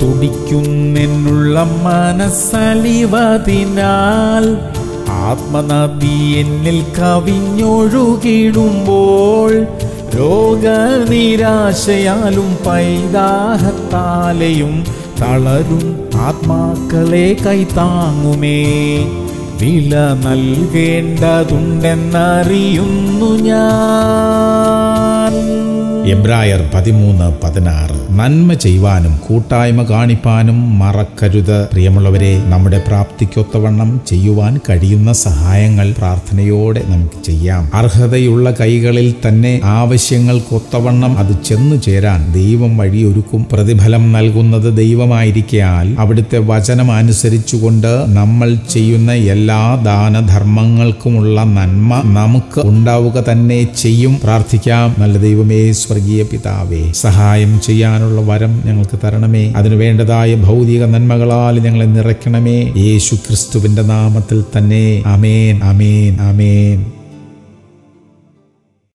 തുടിക്കുന്നെന്നുള്ള മനസ്സലിവതിനാൽ ആത്മനദി എന്നിൽ കവിഞ്ഞൊഴുകിടുമ്പോൾ രോഗനിരാശയാലും പൈതാഹത്താലെയും തളരും ആത്മാക്കളെ കൈത്താങ്ങുമേ വില നൽകേണ്ടതുണ്ടെന്നറിയുന്നു ഞാൻ എബ്രായർ പതിമൂന്ന് പതിനാറ് നന്മ ചെയ്യുവാനും കൂട്ടായ്മ കാണിപ്പാനും മറക്കരുത് പ്രിയമുള്ളവരെ നമ്മുടെ പ്രാപ്തിക്കൊത്തവണ്ണം ചെയ്യുവാൻ കഴിയുന്ന സഹായങ്ങൾ പ്രാർത്ഥനയോടെ നമുക്ക് ചെയ്യാം അർഹതയുള്ള കൈകളിൽ തന്നെ ആവശ്യങ്ങൾക്കൊത്തവണ്ണം അത് ചെന്നു ചേരാൻ ദൈവം വഴിയൊരുക്കും പ്രതിഫലം നൽകുന്നത് ദൈവമായിരിക്കയാൽ അവിടുത്തെ വചനം അനുസരിച്ചുകൊണ്ട് നമ്മൾ ചെയ്യുന്ന എല്ലാ ദാനധർമ്മങ്ങൾക്കുമുള്ള നന്മ നമുക്ക് ഉണ്ടാവുക തന്നെ ചെയ്യും പ്രാർത്ഥിക്കാം നല്ല ദൈവമേ സ്വർഗീയ പിതാവേ സഹായം ചെയ്യാനുള്ള വരം ഞങ്ങൾക്ക് തരണമേ അതിനു വേണ്ടതായ ഭൗതിക നന്മകളാൽ ഞങ്ങളെ നിറയ്ക്കണമേ യേശു ക്രിസ്തുവിന്റെ നാമത്തിൽ തന്നെ അമേൻ അമേൻ അമേൻ